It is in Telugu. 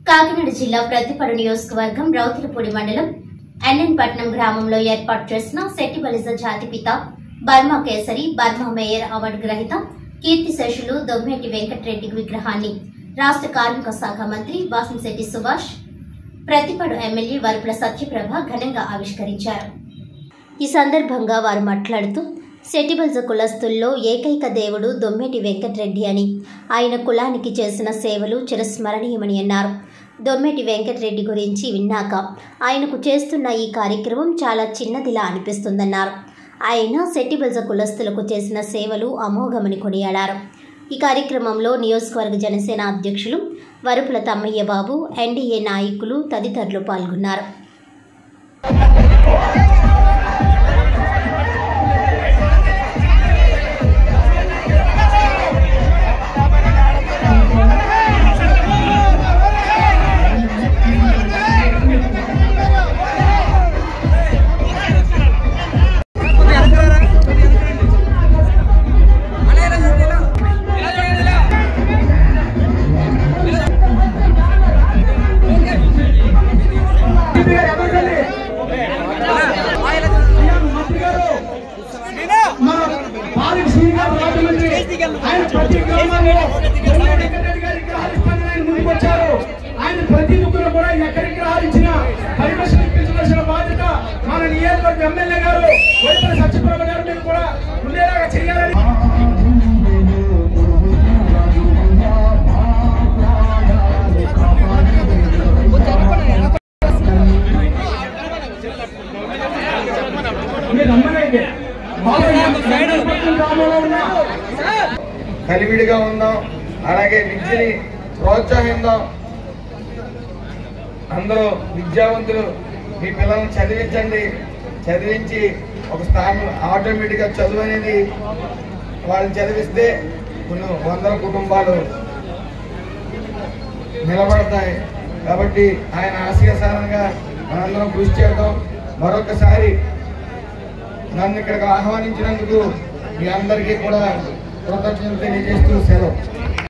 కాకినాడ జిల్లా ప్రతిపడు నియోజకవర్గం రౌతులపూడి మండలం ఎన్ఎన్ పట్నం గ్రామంలో ఏర్పాటు చేసిన శెట్టి బలిజ జాతిపిత బర్మా కేసరి బర్మా మేయర్ అవార్డు గ్రహీత కీర్తిశేషులు దొమ్మేటి వెంకటరెడ్డి విగ్రహాన్ని రాష్ట్ర కార్మిక శాఖ మంత్రి వాసంశెట్టి సుభాష్ ప్రతిపడు ఎమ్మెల్యే వరుపుల సత్యప్రభ ఘనంగా ఆవిష్కరించారు ఈ సందర్భంగా వారు మాట్లాడుతూ సెటిబల్జ కులస్తుల్లో ఏకైక దేవుడు దొమ్మేటి వెంకటరెడ్డి అని ఆయన కులానికి చేసిన సేవలు చిరస్మరణీయమని అన్నారు దొమ్మేటి వెంకటరెడ్డి గురించి విన్నాక ఆయనకు చేస్తున్న ఈ కార్యక్రమం చాలా చిన్నదిలా అనిపిస్తుందన్నారు ఆయన సెట్టిబల్జ కులస్తులకు చేసిన సేవలు అమోఘమని కొనియాడారు ఈ కార్యక్రమంలో నియోజకవర్గ జనసేన అధ్యక్షులు వరుపుల తమ్మయ్య బాబు ఎన్డీఏ నాయకులు తదితరులు పాల్గొన్నారు మన పాలిక శ్రీనివాస్ రాజమండ్రి ఆయన ప్రతి గ్రామంలో దొంగ వెంకటరెడ్డి గారి విగ్రహాలు ఇస్తానని ఆయన ముందుకు వచ్చారు ఆయన ప్రతి ముగ్గురు కూడా ఎక్కడ విగ్రహాలు ఇచ్చినా పర్మిషన్ ఇప్పించవలసిన బాధ్యత మన నియోజకవర్గ ఎమ్మెల్యే గారు వైద్యుల సత్యప్రభ గారు మీరు కూడా ఉండేలాగా చేయాలని మీరు నమ్మలేదు బాబాయ్ గ్రామంలో ఉన్న కలివిడిగా ఉందాం అలాగే విద్యని ప్రోత్సహిద్దాం అందరూ విద్యావంతులు మీ పిల్లల్ని చదివించండి చదివించి ఒక స్థానం ఆటోమేటిక్గా చదువు అనేది వాళ్ళని చదివిస్తే కొన్ని వందల కుటుంబాలు నిలబడతాయి కాబట్టి ఆయన ఆశయసారంగా మనందరం కృషి చేద్దాం మరొకసారి నన్ను ఇక్కడికి ఆహ్వానించినందుకు మీ అందరికీ కూడా కృతజ్ఞతలు తెలియజేస్తూ సెలవు